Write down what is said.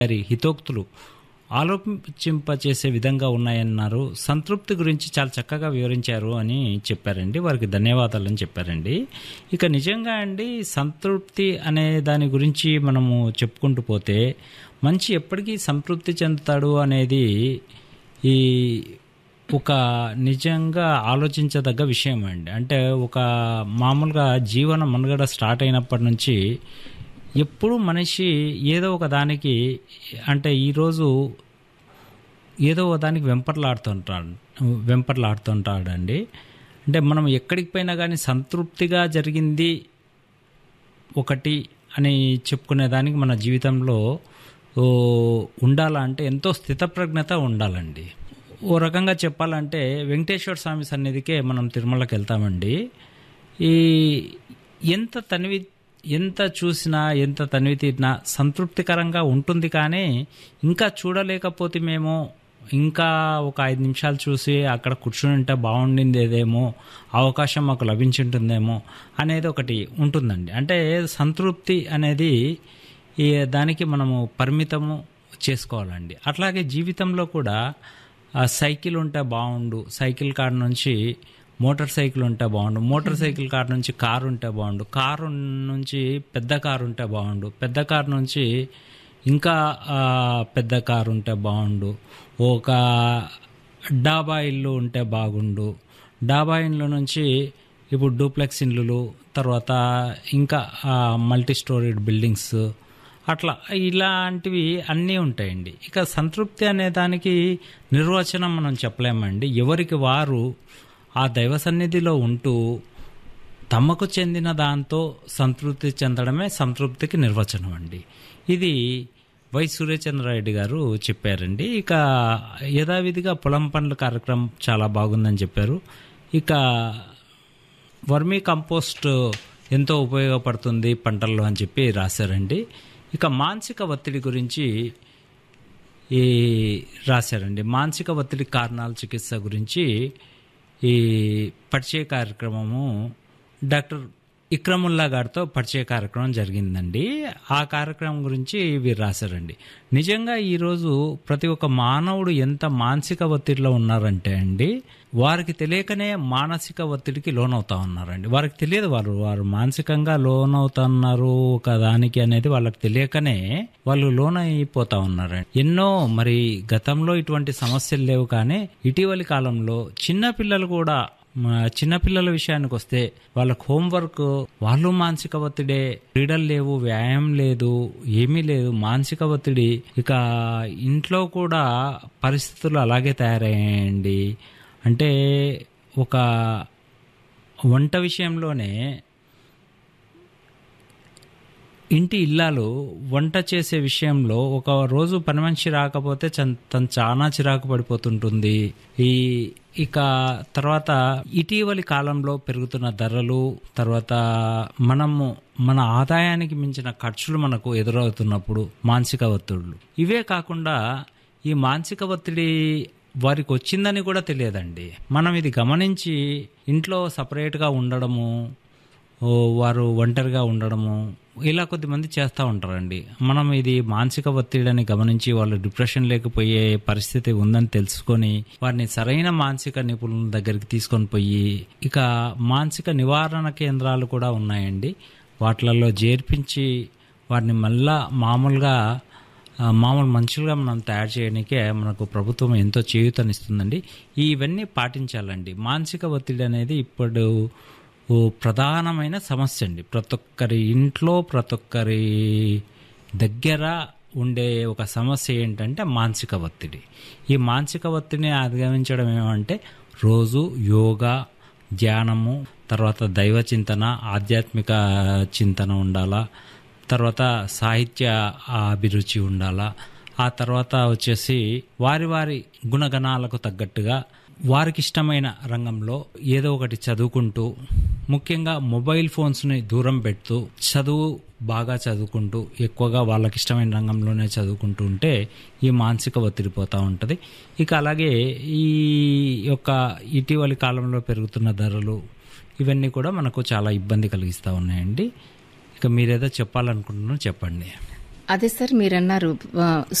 గారి హితోక్తులు ఆలోచింపచేసే విధంగా ఉన్నాయన్నారు సంతృప్తి గురించి చాలా చక్కగా వివరించారు అని చెప్పారండి వారికి ధన్యవాదాలు అని చెప్పారండి ఇక నిజంగా అండి సంతృప్తి అనే దాని గురించి మనము చెప్పుకుంటూ పోతే మంచి ఎప్పటికీ సంతృప్తి చెందుతాడు అనేది ఈ ఒక నిజంగా ఆలోచించదగ్గ విషయం అండి అంటే ఒక మామూలుగా జీవన మనుగడ స్టార్ట్ అయినప్పటి నుంచి ఎప్పుడు మనిషి ఏదో ఒక దానికి అంటే ఈరోజు ఏదో ఒక దానికి వెంపర్లాడుతుంటాడు వెంపర్లాడుతుంటాడండి అంటే మనం ఎక్కడికి పోయినా కానీ సంతృప్తిగా జరిగింది ఒకటి అని చెప్పుకునే దానికి మన జీవితంలో ఓ, ఉండాలంటే ఎంతో స్థితప్రజ్ఞత ఉండాలండి ఓ రకంగా చెప్పాలంటే వెంకటేశ్వర స్వామి సన్నిధికే మనం తిరుమలకి వెళ్తామండి ఈ ఎంత తనివి ఎంత చూసినా ఎంత తనివి తీరినా సంతృప్తికరంగా ఉంటుంది కానీ ఇంకా చూడలేకపోతే మేము ఇంకా ఒక ఐదు నిమిషాలు చూసి అక్కడ కూర్చుని ఉంటే బాగుండిందేదేమో అవకాశం మాకు లభించుంటుందేమో అనేది ఒకటి ఉంటుందండి అంటే సంతృప్తి అనేది ఈ దానికి మనము పరిమితము చేసుకోవాలండి అట్లాగే జీవితంలో కూడా ఆ సైకిల్ ఉంటే బాగుండు సైకిల్ కాడ నుంచి మోటార్ సైకిల్ ఉంటే బాగుండు మోటార్ సైకిల్ కార్ నుంచి కారు ఉంటే బాగుండు కారు నుంచి పెద్ద కారు ఉంటే బాగుండు పెద్ద కారు నుంచి ఇంకా ఆ, పెద్ద కారు ఉంటే బాగుండు ఒక డాబా ఇల్లు ఉంటే బాగుండు డాబా ఇల్లు నుంచి ఇప్పుడు డూప్లెక్స్ ఇల్లులు తర్వాత ఇంకా మల్టీ స్టోరీడ్ బిల్డింగ్స్ అట్లా ఇలాంటివి అన్నీ ఉంటాయండి ఇక సంతృప్తి అనే దానికి నిర్వచనం మనం చెప్పలేమండి ఎవరికి వారు ఆ దైవ సన్నిధిలో ఉంటూ తమకు చెందిన దాంతో సంతృప్తి చెందడమే సంతృప్తికి నిర్వచనం అండి ఇది వై సూర్యచంద్రారెడ్డి గారు చెప్పారండి ఇక యథావిధిగా పొలం పనుల కార్యక్రమం చాలా బాగుందని చెప్పారు ఇక వర్మీ కంపోస్ట్ ఎంతో ఉపయోగపడుతుంది పంటల్లో అని చెప్పి రాశారండి ఇక మానసిక ఒత్తిడి గురించి ఈ రాశారండి మానసిక ఒత్తిడి కారణాల చికిత్స గురించి ఈ పరిచయ కార్యక్రమము డాక్టర్ ఇక్రముల్లా గారితో పరిచయ కార్యక్రమం జరిగిందండి ఆ కార్యక్రమం గురించి వీరు రాశారండి నిజంగా ఈరోజు ప్రతి ఒక్క మానవుడు ఎంత మానసిక ఒత్తిడిలో ఉన్నారంటే అండి వారికి తెలియకనే మానసిక ఒత్తిడికి లోనవుతా ఉన్నారండి వారికి తెలియదు వారు వారు మానసికంగా లోనవుతున్నారు ఒక దానికి అనేది వాళ్ళకి తెలియకనే వాళ్ళు లోన్ అయిపోతా ఉన్నారండి ఎన్నో మరి గతంలో ఇటువంటి సమస్యలు లేవు కానీ ఇటీవలి కాలంలో చిన్న పిల్లలు కూడా మా చిన్నపిల్లల విషయానికి వస్తే వాళ్ళకి హోంవర్క్ వాళ్ళు మానసిక ఒత్తిడే క్రీడలు లేవు వ్యాయామం లేదు ఏమీ లేదు మానసిక ఒత్తిడి ఇక ఇంట్లో కూడా పరిస్థితులు అలాగే తయారయ్యాయండి అంటే ఒక వంట విషయంలోనే ఇంటి ఇల్లాలు వంట చేసే విషయంలో ఒక రోజు పని మనిషి రాకపోతే చన్- తను చాలా చిరాకు పడిపోతుంటుంది ఈ ఇక తర్వాత ఇటీవలి కాలంలో పెరుగుతున్న ధరలు తర్వాత మనము మన ఆదాయానికి మించిన ఖర్చులు మనకు ఎదురవుతున్నప్పుడు మానసిక ఒత్తిడులు ఇవే కాకుండా ఈ మానసిక ఒత్తిడి వారికి వచ్చిందని కూడా తెలియదండి మనం ఇది గమనించి ఇంట్లో సపరేట్గా ఉండడము ఓ వారు ఒంటరిగా ఉండడము ఇలా కొద్దిమంది చేస్తూ ఉంటారండి మనం ఇది మానసిక ఒత్తిడిని గమనించి వాళ్ళు డిప్రెషన్ లేకపోయే పరిస్థితి ఉందని తెలుసుకొని వారిని సరైన మానసిక నిపుణుల దగ్గరికి తీసుకొని పోయి ఇక మానసిక నివారణ కేంద్రాలు కూడా ఉన్నాయండి వాటిలలో చేర్పించి వారిని మళ్ళా మామూలుగా ఆ, మామూలు మనుషులుగా మనం తయారు చేయడానికే మనకు ప్రభుత్వం ఎంతో చేయూతనిస్తుందండి ఇవన్నీ పాటించాలండి మానసిక ఒత్తిడి అనేది ఇప్పుడు ఓ ప్రధానమైన సమస్య అండి ప్రతి ఒక్కరి ఇంట్లో ప్రతి ఒక్కరి దగ్గర ఉండే ఒక సమస్య ఏంటంటే మానసిక ఒత్తిడి ఈ మానసిక ఒత్తిడిని అధిగమించడం ఏమంటే రోజు యోగా ధ్యానము తర్వాత దైవ చింతన ఆధ్యాత్మిక చింతన ఉండాలా తర్వాత సాహిత్య అభిరుచి ఉండాలా ఆ తర్వాత వచ్చేసి వారి వారి గుణగణాలకు తగ్గట్టుగా వారికి ఇష్టమైన రంగంలో ఏదో ఒకటి చదువుకుంటూ ముఖ్యంగా మొబైల్ ఫోన్స్ని దూరం పెడుతూ చదువు బాగా చదువుకుంటూ ఎక్కువగా వాళ్ళకి ఇష్టమైన రంగంలోనే చదువుకుంటూ ఉంటే ఈ మానసిక ఒత్తిడి పోతూ ఉంటుంది ఇక అలాగే ఈ యొక్క ఇటీవలి కాలంలో పెరుగుతున్న ధరలు ఇవన్నీ కూడా మనకు చాలా ఇబ్బంది కలిగిస్తూ ఉన్నాయండి ఇక మీరేదో చెప్పాలనుకుంటున్నారో చెప్పండి అదే సార్ మీరు అన్నారు ఆ,